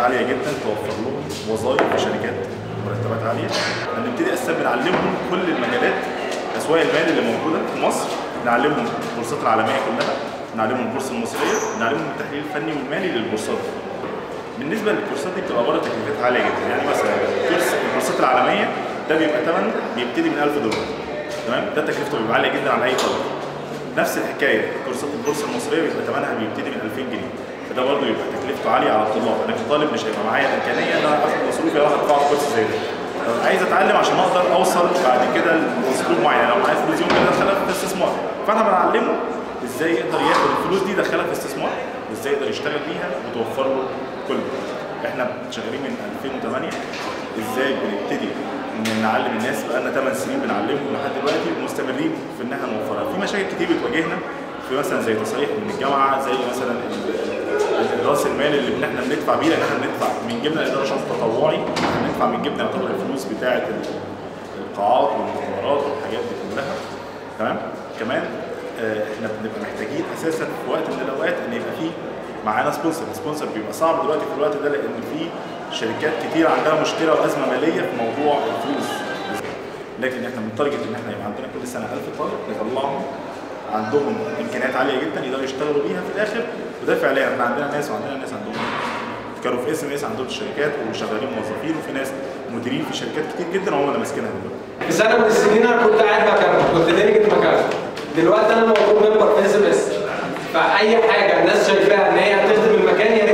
عاليه جدا توفر لهم وظائف في شركات مرتبات عاليه هنبتدي اساسا بنعلمهم كل المجالات اسواق المال اللي موجوده في مصر نعلمهم البورصات العالميه كلها نعلمهم البورصه المصريه نعلمهم التحليل الفني والمالي للبورصات بالنسبه للكورسات دي بتبقى بره تكلفتها عاليه جدا يعني مثلا كورس البورصات العالميه ده بيبقى ثمن بيبتدي من 1000 دولار تمام ده تكلفته بيبقى عاليه جدا على اي طالب نفس الحكايه كورسات البورصه المصريه بيبقى ثمنها بيبتدي من 2000 جنيه فده برضه يبقى تكلفته عاليه على الطلاب انا كطالب مش هيبقى معايا الامكانيه ان انا اخد مصروفي اروح ادفع كورس زي ده عايز اتعلم عشان اقدر اوصل بعد كده لاسلوب معين لو معايا فلوس يوم كده ادخلها في استثمار فانا بنعلمه ازاي يقدر ياخد الفلوس دي يدخلها في استثمار وازاي يقدر يشتغل بيها وتوفر له كل ده احنا شغالين من 2008 ازاي بنبتدي ان نعلم الناس بقالنا 8 سنين بنعلمهم لحد دلوقتي ومستمرين في ان احنا نوفرها في مشاكل كتير بتواجهنا في مثلا زي تصاريح من الجامعه زي مثلا ال- راس المال اللي احنا بندفع بيه لان احنا بندفع من جبنا الاداره شخص تطوعي احنا بندفع من جبنا يعتبر الفلوس بتاعه ال- القاعات والمؤتمرات والحاجات دي كلها تمام كمان آه، احنا بنبقى محتاجين اساسا في وقت من الاوقات ان يبقى فيه معانا سبونسر السبونسر بيبقى صعب دلوقتي في الوقت ده لان في شركات كتير عندها مشكله وازمه ماليه في موضوع الفلوس لكن احنا بنتارجت ان احنا يبقى عندنا كل سنه 1000 طالب نطلعهم عندهم امكانيات عاليه جدا يقدروا يشتغلوا بيها في الاخر وده فعليا احنا عندنا ناس وعندنا ناس عندهم كانوا في اس ام اس عندهم الشركات وشغالين موظفين وفي ناس مديرين في شركات كتير جدا وهم اللي ماسكينها دلوقتي في سنه من السنين انا كنت قاعد مكانه كنت ديليجيت مكانه دلوقتي انا موجود ممبر في اس ام اس فاي حاجه الناس شايفاها ان هي هتخدم المكان هي